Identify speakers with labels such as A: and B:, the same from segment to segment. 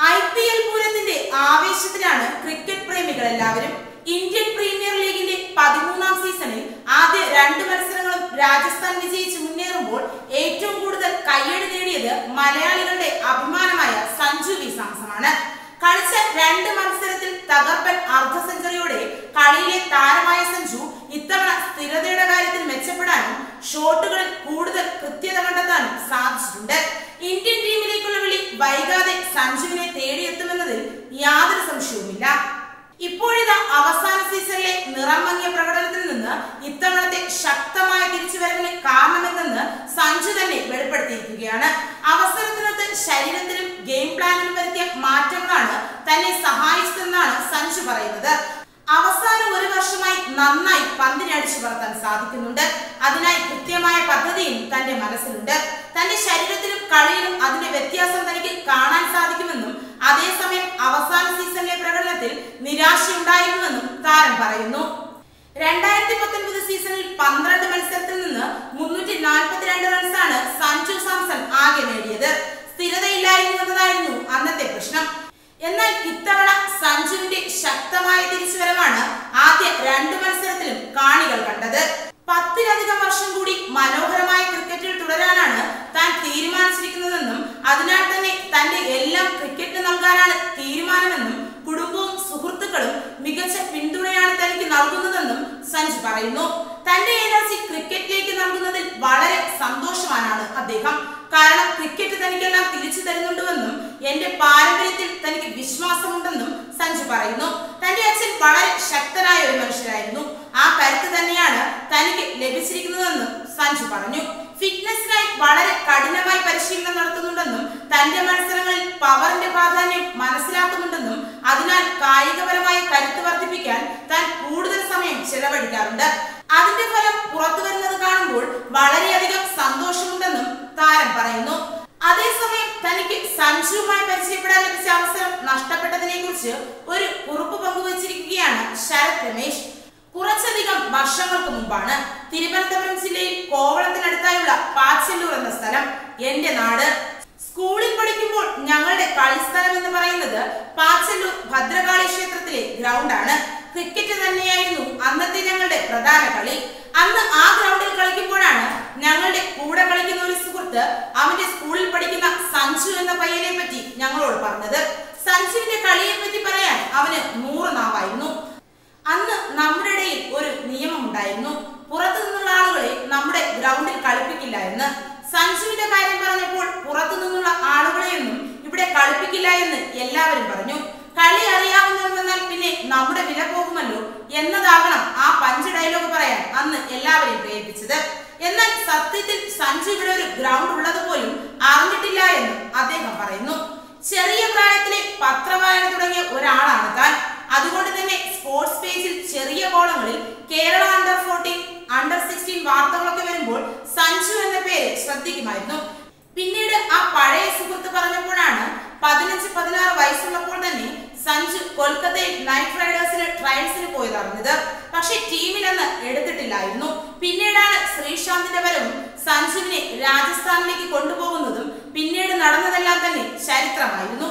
A: I P L പൂരത്തിന്റെ ആവേശത്തിലാണ് cricket പ്രേമികൾ എല്ലാവരും ഇന്ത്യൻ പ്രീമിയർ ലീഗിന്റെ പതിമൂന്നാം സീസണിൽ ആദ്യ രണ്ട് മത്സരങ്ങളും രാജസ്ഥാൻ വിജയിച്ച് മുന്നേറുമ്പോൾ ഏറ്റവും കൂടുതൽ കയ്യടി നേടിയത് മലയാളികളുടെ അഭിമാനമായ സഞ്ജു വി സാംസണാണ് കളിച്ച രണ്ട് മത്സരത്തിൽ തകർപ്പൻ അർദ്ധ സെഞ്ചുറിയോടെ കളിയിലെ താരമായ സഞ്ജു ഇത്തവണ സ്ഥിരതയുടെ കാര്യത്തിൽ മെച്ചപ്പെടാനും ഷോട്ടുകളിൽ കൂടുതൽ കൃത്യത കണ്ടെത്താനും സാധിച്ചിട്ടുണ്ട് ഇന്ത്യൻ ടീമിലേക്കുള്ള വിളി വൈകാതെ സഞ്ജുവിനെ തേടിയെത്തുമെന്നതിൽ യാതൊരു സംശയവുമില്ല ഇപ്പോഴിതാ അവസാന സീസണിലെ നിറം മങ്ങിയ പ്രകടനത്തിൽ നിന്ന് ഇത്തവണത്തെ ശക്തമായ തിരിച്ചുവരവിന് കാരണമെന്തെന്ന് സഞ്ജു തന്നെ വെളിപ്പെടുത്തിയിരിക്കുകയാണ് അവസരത്തിനൊത്ത് ശരീരത്തിലും ഗെയിം പ്ലാനിലും വരുത്തിയ മാറ്റങ്ങളാണ് തന്നെ സഹായിച്ചതെന്നാണ് സഞ്ജു പറയുന്നത് അവസാന ഒരു വർഷമായി നന്നായി പന്തിനടിച്ചു പറത്താൻ സാധിക്കുന്നുണ്ട് അതിനായി കൃത്യമായ പദ്ധതിയും തന്റെ മനസ്സിലുണ്ട് തന്റെ ശരീരത്തിലും കളിയിലും അതിന്റെ വ്യത്യാസം തനിക്ക് കാണാൻ സാധിക്കുമെന്നും അതേസമയം അവസാന സീസണിലെ പ്രകടനത്തിൽ നിരാശയുണ്ടായിരുന്നുവെന്നും താരം പറയുന്നു രണ്ടായിരത്തി പത്തൊൻപത് സീസണിൽ പന്ത്രണ്ട് മത്സരത്തിൽ നിന്ന് മുന്നൂറ്റി നാൽപ്പത്തിരണ്ട് റൺസാണ് സഞ്ജു സാംസൺ ആകെ നേടിയത് സ്ഥിരതയില്ലായിരുന്നു എന്നതായിരുന്നു അന്നത്തെ പ്രശ്നം എന്നാൽ ഇത്തവണ സഞ്ജുവിന്റെ ശക്തമായ തിരിച്ചുവരവാണ് ആദ്യ രണ്ട് മത്സരത്തിലും കാണികൾ കണ്ടത് പത്തിലധികം വർഷം കൂടി മനോഹരമായ ക്രിക്കറ്റിൽ തുടരാനാണ് താൻ തീരുമാനിച്ചിരിക്കുന്നതെന്നും അതിനാൽ തന്നെ തന്റെ എല്ലാം ക്രിക്കറ്റിന് നൽകാനാണ് തീരുമാനമെന്നും കുടുംബവും സുഹൃത്തുക്കളും മികച്ച പിന്തുണയാണ് തനിക്ക് നൽകുന്നതെന്നും സഞ്ജു പറയുന്നു തന്റെ എനർജി ക്രിക്കറ്റിലേക്ക് നൽകുന്നതിൽ വളരെ സന്തോഷവാനാണ് അദ്ദേഹം കാരണം ക്രിക്കറ്റ് തനിക്കെല്ലാം തിരിച്ചു തരുന്നുണ്ടുവെന്നും എന്റെ പാരമ്പര്യത്തിൽ തനിക്ക് വിശ്വാസമുണ്ടെന്നും സഞ്ജു പറയുന്നു തന്റെ അച്ഛൻ വളരെ ശക്തനായ ഒരു മനുഷ്യരായിരുന്നു ആ കരുത്ത് തന്നെയാണ് തനിക്ക് ലഭിച്ചിരിക്കുന്നതെന്നും സഞ്ജു പറഞ്ഞു ഫിറ്റ്നസിനായി വളരെ കഠിനമായി പരിശീലനം നടത്തുന്നുണ്ടെന്നും തന്റെ മത്സരങ്ങളിൽ പവറിന്റെ പ്രാധാന്യം മനസ്സിലാക്കുന്നുണ്ടെന്നും അതിനാൽ കായികപരമായ കരുത്ത് വർദ്ധിപ്പിക്കാൻ താൻ കൂടുതൽ സമയം ചെലവഴിക്കാറുണ്ട് അതിന്റെ ഫലം പുറത്തു വരുന്നത് കാണുമ്പോൾ വളരെയധികം സന്തോഷമുണ്ടെന്നും താരം പറയുന്നു അതേസമയം തനിക്ക് സഞ്ജുവുമായി പരിചയപ്പെടാൻ ലഭിച്ച അവസരം നഷ്ടപ്പെട്ടതിനെ കുറിച്ച് ഒരു കുറിപ്പ് പങ്കുവച്ചിരിക്കുകയാണ് ശരത് രമേശ് കുറച്ചധികം വർഷങ്ങൾക്ക് മുമ്പാണ് തിരുവനന്തപുരം ജില്ലയിൽ കോവളത്തിനടുത്തായുള്ള പാച്ചല്ലൂർ എന്ന സ്ഥലം എന്റെ നാട് സ്കൂളിൽ പഠിക്കുമ്പോൾ ഞങ്ങളുടെ കളിസ്ഥലം എന്ന് പറയുന്നത് പാച്ചല്ലൂർ ഭദ്രകാളി ക്ഷേത്രത്തിലെ ഗ്രൗണ്ടാണ് ക്രിക്കറ്റ് തന്നെയായിരുന്നു അന്നത്തെ ഞങ്ങളുടെ പ്രധാന കളി അന്ന് ആ ഗ്രൗണ്ടിൽ കളിക്കുമ്പോഴാണ് ഞങ്ങളുടെ കൂടെ കളിക്കുന്ന ഒരു സുഹൃത്ത് അവന്റെ സ്കൂളിൽ പഠിക്കുന്ന സഞ്ജു എന്ന പയ്യനെ പറ്റി ഞങ്ങളോട് പറഞ്ഞത് സഞ്ജുവിന്റെ കളിയെ പറ്റി പറയാൻ അവന് നൂറ് നാവായിരുന്നു അന്ന് നമ്മുടെ ഇടയിൽ ഒരു നിയമം ഉണ്ടായിരുന്നു പുറത്തു നിന്നുള്ള ആളുകളെ നമ്മുടെ ഗ്രൗണ്ടിൽ കളിപ്പിക്കില്ല എന്ന് സഞ്ജുവിന്റെ കാര്യം പറഞ്ഞപ്പോൾ പുറത്തു നിന്നുള്ള ആളുകളെയൊന്നും ഇവിടെ കളിപ്പിക്കില്ല എന്ന് എല്ലാവരും പറഞ്ഞു കളി അറിയാവുന്നവരെന്നാൽ പിന്നെ നമ്മുടെ വില പോകുമല്ലോ എന്നതാകണം ആ പഞ്ച് ഡയലോഗ് പറയാൻ അന്ന് എല്ലാവരെയും പ്രേരിപ്പിച്ചത് എന്നാൽ സത്യത്തിൽ സഞ്ജു ഇവിടെ ഒരു ഗ്രൗണ്ട് ഉള്ളത് പോലും അറിഞ്ഞിട്ടില്ല എന്നും അദ്ദേഹം പറയുന്നു ചെറിയ പ്രായത്തിലെ പത്രവായന തുടങ്ങിയ ഒരാളാണ് താൻ അതുകൊണ്ട് തന്നെ സ്പോർട്സ് പേജിൽ ചെറിയ കോളങ്ങളിൽ Kerala under fourteen under sixteen വാർത്തകളൊക്കെ വരുമ്പോൾ സഞ്ജു എന്ന പേര് ശ്രദ്ധിക്കുമായിരുന്നു പിന്നീട് ആ പഴയ സുഹൃത്ത് പറഞ്ഞപ്പോഴാണ് പതിനഞ്ച് പതിനാറ് വയസ്സുള്ളപ്പോൾ തന്നെ സഞ്ജു കൊൽക്കത്തയിൽ നൈറ്റ് റൈഡേഴ്സിന് ട്രയൽസിന് പോയത് അറിഞ്ഞത് പക്ഷെ ടീമിലന്ന് എടുത്തിട്ടില്ലായിരുന്നു പിന്നീടാണ് ശ്രീശാന്തിന്റെ വരവും സഞ്ജുവിനെ രാജസ്ഥാനിലേക്ക് കൊണ്ടുപോകുന്നതും പിന്നീട് നടന്നതെല്ലാം തന്നെ ചരിത്രമായിരുന്നു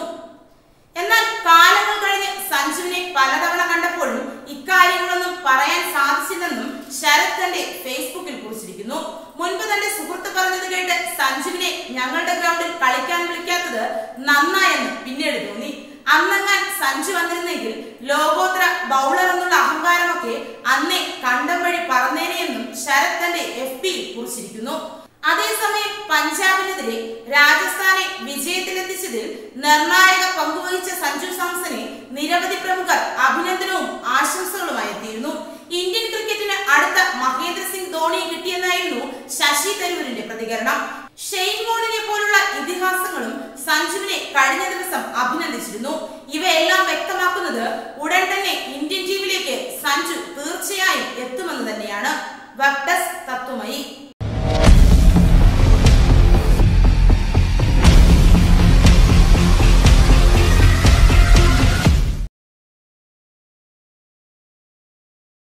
A: എന്നാൽ കാലങ്ങൾ കഴിഞ്ഞ് സഞ്ജുവിനെ പലതവണ കണ്ടപ്പോഴും ഇക്കാര്യങ്ങളൊന്നും പറയാൻ സാധിച്ചില്ലെന്നും ശരത് തന്റെ ഫേസ്ബുക്കിൽ കുറിച്ചിരിക്കുന്നു മുൻപ് തന്റെ സുഹൃത്ത് പറഞ്ഞത് കേട്ട് സഞ്ജുവിനെ ഞങ്ങളുടെ ഗ്രൗണ്ടിൽ കളിക്കാൻ വിളിക്കാത്തത് നന്നായെന്ന് പിന്നീട് തോന്നി അന്നങ്ങാൻ സഞ്ജു വന്നിരുന്നെങ്കിൽ ലോകോത്തര ബൗളർ എന്നുള്ള അഹങ്കാരമൊക്കെ അന്നേ കണ്ടം വഴി പറന്നേനെയെന്നും ശരത് തന്റെ എഫ് പിയിൽ കുറിച്ചിരിക്കുന്നു അതേസമയം പഞ്ചാബിനെതിരെ രാജസ്ഥാനെ വിജയത്തിലെത്തിച്ചതിൽ നിർണായക പങ്കുവഹിച്ച സഞ്ജു സാംസനെ നിരവധി പ്രമുഖർ അഭിനന്ദനവും ആശംസകളുമായി എത്തിയിരുന്നു ഇന്ത്യൻ ക്രിക്കറ്റിന് അടുത്ത മഹേന്ദ്ര സിംഗ് ധോണിയെ കിട്ടിയെന്നായിരുന്നു ശശി തരൂരിന്റെ പ്രതികരണം ഷെയ്ൻ വോണിനെ പോലുള്ള ഇതിഹാസങ്ങളും സഞ്ജുവിനെ കഴിഞ്ഞ ദിവസം അഭിനന്ദിച്ചിരുന്നു ഇവയെല്ലാം വ്യക്തമാക്കുന്നത് ഉടൻ തന്നെ ഇന്ത്യൻ ടീമിലേക്ക് സഞ്ജു തീർച്ചയായും എത്തുമെന്ന് തന്നെയാണ് വെബ് ഡെസ്ക് തത്വമയി